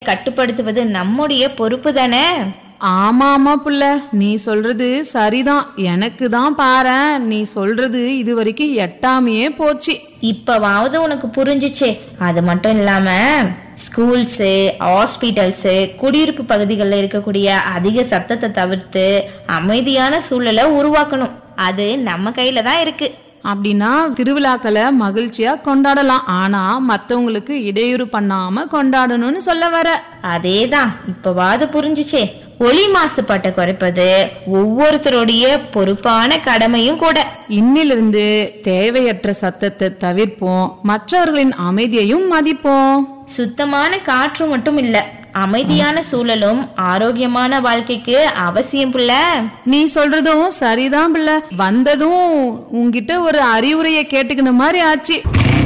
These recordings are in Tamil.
கட்டுப்படுத்துவது நம்முடைய பொறுப்பு தானே ஆமா ஆமா புள்ள நீ சொல்றது சரிதான் எனக்கு தான் பாரேன் நீ சொல்றது இது வரைக்கும் எட்டாமையே போச்சு இப்பவாவது உனக்கு புரிஞ்சுச்சே அது மட்டும் இல்லாம ஸ்கூல்ஸு ஹாஸ்பிட்டல்ஸு குடியிருப்பு பகுதிகளில் இருக்கக்கூடிய அதிக சத்தத்தை தவிர்த்து அமைதியான சூழலை உருவாக்கணும் அது நம்ம கையில தான் இருக்கு அப்படின்னா திருவிழாக்களை மகிழ்ச்சியா கொண்டாடலாம் ஆனா மத்தவங்களுக்கு இடையூறு பண்ணாம கொண்டாடணும்னு சொல்ல வர அதேதான் இப்பவாது புரிஞ்சுச்சே ஒளி மாசுபாட்டை குறைப்பது ஒவ்வொருத்தருடைய பொறுப்பான கடமையும் கூட இன்னிலிருந்து தேவையற்ற சத்தத்தை தவிர்ப்போம் மற்றவர்களின் அமைதியையும் மதிப்போம் சுத்தமான காற்று மட்டும் இல்ல அமைதியான சூழலும் ஆரோக்கியமான வாழ்க்கைக்கு அவசியம் புள்ள நீ சொல்றதும் சரிதான் பிள்ளை வந்ததும் உன்கிட்ட ஒரு அறிவுரையை கேட்டுக்கின மாதிரி ஆச்சு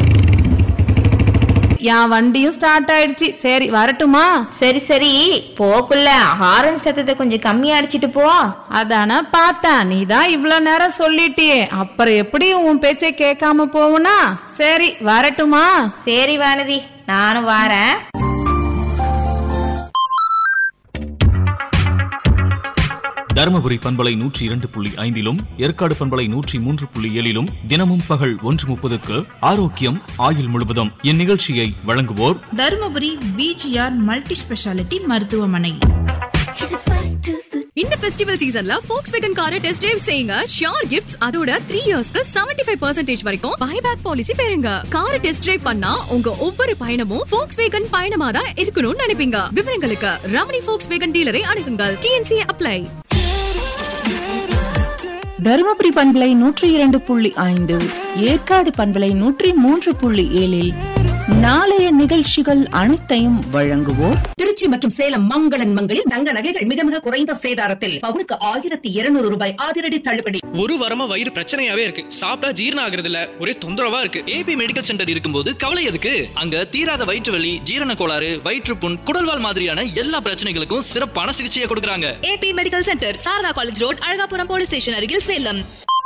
என் வண்டியும் ஸ்டார்ட் ஆயிடுச்சு சரி வரட்டுமா சரி சரி போக்குள்ள ஹாரன் சத்தத்தை கொஞ்சம் கம்மியா அடிச்சிட்டு போ அதான பார்த்தேன் நீ தான் இவ்வளவு நேரம் சொல்லிட்டியே அப்புறம் எப்படி உன் பேச்சை கேட்காம போவுனா சரி வரட்டுமா சரி வானதி நானும் வாரேன் தருமபுரி பண்பலை நூற்றி இரண்டு புள்ளி ஐந்திலும் ஏற்காடு பண்பலை நூற்றி மூன்று புள்ளி ஏழிலும் தினமும் பகல் ஒன்று முப்பதுக்கு ஆரோக்கியம் ஆயுள் முழுவதும் இந்நிகழ்ச்சியை வழங்குவோர் தருமபுரி பிஜிஆர் மல்டி ஸ்பெஷாலிட்டி மருத்துவமனை இந்த ஃபெஸ்டிவல் சீசன்ல ஃபோக்ஸ் வேகன் காரை டெஸ்ட் டிரைவ் செய்யுங்க ஷியோர் கிஃப்ட்ஸ் அதோட த்ரீ இயர்ஸ்க்கு செவன்டி ஃபைவ் பர்சன்டேஜ் வரைக்கும் பைபேக் பாலிசி பெறுங்க காரை டெஸ்ட் டிரைவ் பண்ணா உங்க ஒவ்வொரு பயணமும் ஃபோக்ஸ் வேகன் பயணமா தான் இருக்கணும்னு நினைப்பீங்க விவரங்களுக்கு ரமணி ஃபோக்ஸ் வேகன் டீலரை அணுகுங்கள் டிஎன்சி அப்ளை தருமபுரி பண்பலை நூற்றி இரண்டு புள்ளி ஐந்து ஏற்காடு பண்பலை நூற்றி மூன்று புள்ளி ஏழில் நாளைய நிகழ்ச்சிகள் அனைத்தையும் வழங்குவோர் திருச்சி மற்றும் சேலம் மங்களன் மங்களில் தங்க நகைகள் மிக மிக குறைந்த சேதாரத்தில் பவுனுக்கு ஆயிரத்தி இருநூறு ரூபாய் அதிரடி தள்ளுபடி ஒரு வாரமா வயிறு பிரச்சனையாவே இருக்கு சாப்பிட்டா ஜீரணம் ஆகுறது இல்ல ஒரே தொந்தரவா இருக்கு ஏபி மெடிக்கல் சென்டர் இருக்கும்போது கவலை எதுக்கு அங்க தீராத வயிற்று வலி ஜீரண கோளாறு வயிற்றுப்புண் குடல்வால் மாதிரியான எல்லா பிரச்சனைகளுக்கும் சிறப்பான சிகிச்சையை கொடுக்கறாங்க AB medical centre Sarada college road Alagapuram police station அருகில் சேலம்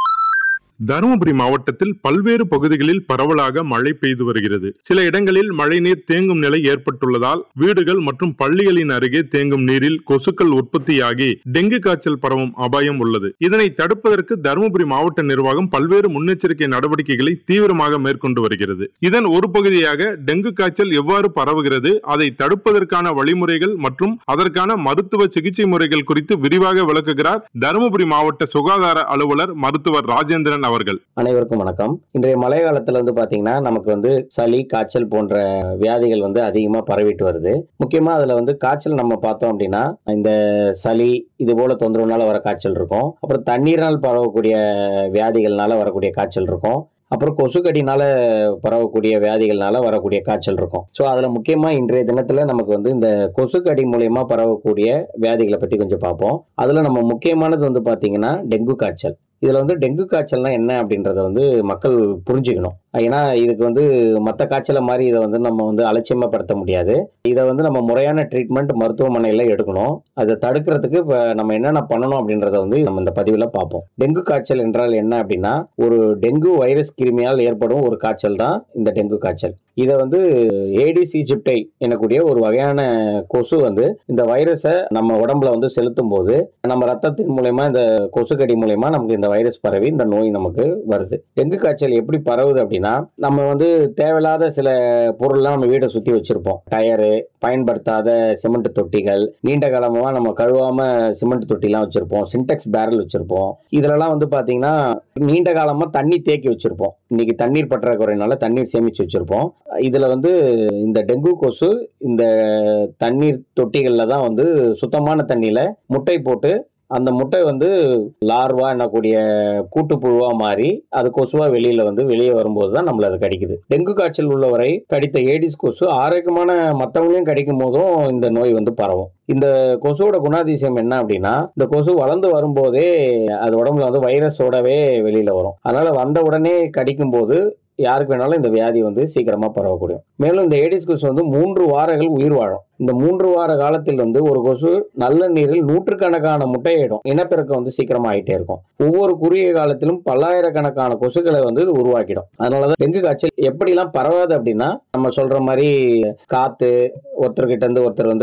தருமபுரி மாவட்டத்தில் பல்வேறு பகுதிகளில் பரவலாக மழை பெய்து வருகிறது சில இடங்களில் மழைநீர் தேங்கும் நிலை ஏற்பட்டுள்ளதால் வீடுகள் மற்றும் பள்ளிகளின் அருகே தேங்கும் நீரில் கொசுக்கள் உற்பத்தியாகி டெங்கு காய்ச்சல் பரவும் அபாயம் உள்ளது இதனை தடுப்பதற்கு தருமபுரி மாவட்ட நிர்வாகம் பல்வேறு முன்னெச்சரிக்கை நடவடிக்கைகளை தீவிரமாக மேற்கொண்டு வருகிறது இதன் ஒரு பகுதியாக டெங்கு காய்ச்சல் எவ்வாறு பரவுகிறது அதை தடுப்பதற்கான வழிமுறைகள் மற்றும் அதற்கான மருத்துவ சிகிச்சை முறைகள் குறித்து விரிவாக விளக்குகிறார் தருமபுரி மாவட்ட சுகாதார அலுவலர் மருத்துவர் ராஜேந்திரன் அவர்கள் அனைவருக்கும் வணக்கம் இன்றைய மழை காலத்துல வந்து பாத்தீங்கன்னா நமக்கு வந்து சளி காய்ச்சல் போன்ற வியாதிகள் வந்து அதிகமா பரவிட்டு வருது முக்கியமா அதுல வந்து காய்ச்சல் நம்ம பார்த்தோம் அப்படின்னா இந்த சளி இது போல தொந்தரவுனால வர காய்ச்சல் இருக்கும் அப்புறம் தண்ணீரால் பரவக்கூடிய வியாதிகள்னால வரக்கூடிய காய்ச்சல் இருக்கும் அப்புறம் கொசுக்கடினால பரவக்கூடிய வியாதிகள்னால வரக்கூடிய காய்ச்சல் இருக்கும் ஸோ அதில் முக்கியமாக இன்றைய தினத்தில் நமக்கு வந்து இந்த கொசுக்கடி மூலயமா பரவக்கூடிய வியாதிகளை பற்றி கொஞ்சம் பார்ப்போம் அதில் நம்ம முக்கியமானது வந்து பார்த்தீங்கன்னா டெங்கு காய்ச்சல் இதில் வந்து டெங்கு காய்ச்சல்னா என்ன அப்படின்றத வந்து மக்கள் புரிஞ்சுக்கணும் ஏன்னா இதுக்கு வந்து மற்ற காய்ச்சலை மாதிரி இதை வந்து நம்ம வந்து அலட்சியமாப்படுத்த முடியாது இதை வந்து நம்ம முறையான ட்ரீட்மெண்ட் மருத்துவமனையில் எடுக்கணும் அதை தடுக்கிறதுக்கு இப்போ நம்ம என்னென்ன பண்ணணும் அப்படின்றத வந்து நம்ம இந்த பதிவில் பார்ப்போம் டெங்கு காய்ச்சல் என்றால் என்ன அப்படின்னா ஒரு டெங்கு வைரஸ் கிருமியால் ஏற்படும் ஒரு காய்ச்சல் தான் இந்த டெங்கு காய்ச்சல் இதை வந்து ஏடிஸ் ஈஜிப்டை எனக்கூடிய ஒரு வகையான கொசு வந்து இந்த வைரஸை நம்ம உடம்புல வந்து செலுத்தும் போது நம்ம ரத்தத்தின் மூலயமா இந்த கொசுக்கடி மூலயமா நமக்கு இந்த வைரஸ் பரவி இந்த நோய் நமக்கு வருது டெங்கு காய்ச்சல் எப்படி பரவுது அப்படின்னா நம்ம வந்து தேவையில்லாத சில பொருள்லாம் நம்ம வீட்டை சுற்றி வச்சிருப்போம் டயரு பயன்படுத்தாத சிமெண்ட் தொட்டிகள் நீண்ட காலமாக நம்ம கழுவாம சிமெண்ட் தொட்டிலாம் வச்சிருப்போம் சின்டெக்ஸ் பேரல் வச்சிருப்போம் இதுலலாம் வந்து பார்த்தீங்கன்னா நீண்ட காலமாக தண்ணி தேக்கி வச்சிருப்போம் இன்னைக்கு தண்ணீர் பற்றாக்குறையினால தண்ணீர் சேமிச்சு வச்சிருப்போம் இதுல வந்து இந்த டெங்கு கொசு இந்த தண்ணீர் தொட்டிகளில் தான் வந்து சுத்தமான தண்ணியில முட்டை போட்டு அந்த முட்டை வந்து லார்வா என்னக்கூடிய கூட்டுப்புழுவா மாறி அது கொசுவா வெளியில வந்து வெளியே வரும்போது தான் நம்மள அது கடிக்குது டெங்கு காய்ச்சல் உள்ளவரை கடித்த ஏடிஸ் கொசு ஆரோக்கியமான மற்றவங்களையும் கடிக்கும் போதும் இந்த நோய் வந்து பரவும் இந்த கொசுவோட குணாதிசயம் என்ன அப்படின்னா இந்த கொசு வளர்ந்து வரும்போதே அது உடம்புல வந்து வைரஸோடவே வெளியில வரும் அதனால வந்த உடனே கடிக்கும் போது யாருக்கு வேணாலும் இந்த வியாதி வந்து சீக்கிரமா பரவக்கூடும் மேலும் இந்த ஏடிஸ் கொசு வந்து மூன்று வாரங்கள் உயிர் வாழும் இந்த மூன்று வார காலத்தில் வந்து ஒரு கொசு நல்ல நீரில் நூற்றுக்கணக்கான முட்டையிடும் இனப்பெருக்கம் வந்து சீக்கிரமா ஆயிட்டே இருக்கும் ஒவ்வொரு குறுகிய காலத்திலும் பல்லாயிரக்கணக்கான கொசுக்களை வந்து இது உருவாக்கிடும் அதனாலதான் டெங்கு காய்ச்சல் எப்படிலாம் பரவாது அப்படின்னா நம்ம சொல்ற மாதிரி காத்து ஒருத்தர்கிட்ட இருந்து ஒருத்தர் வந்து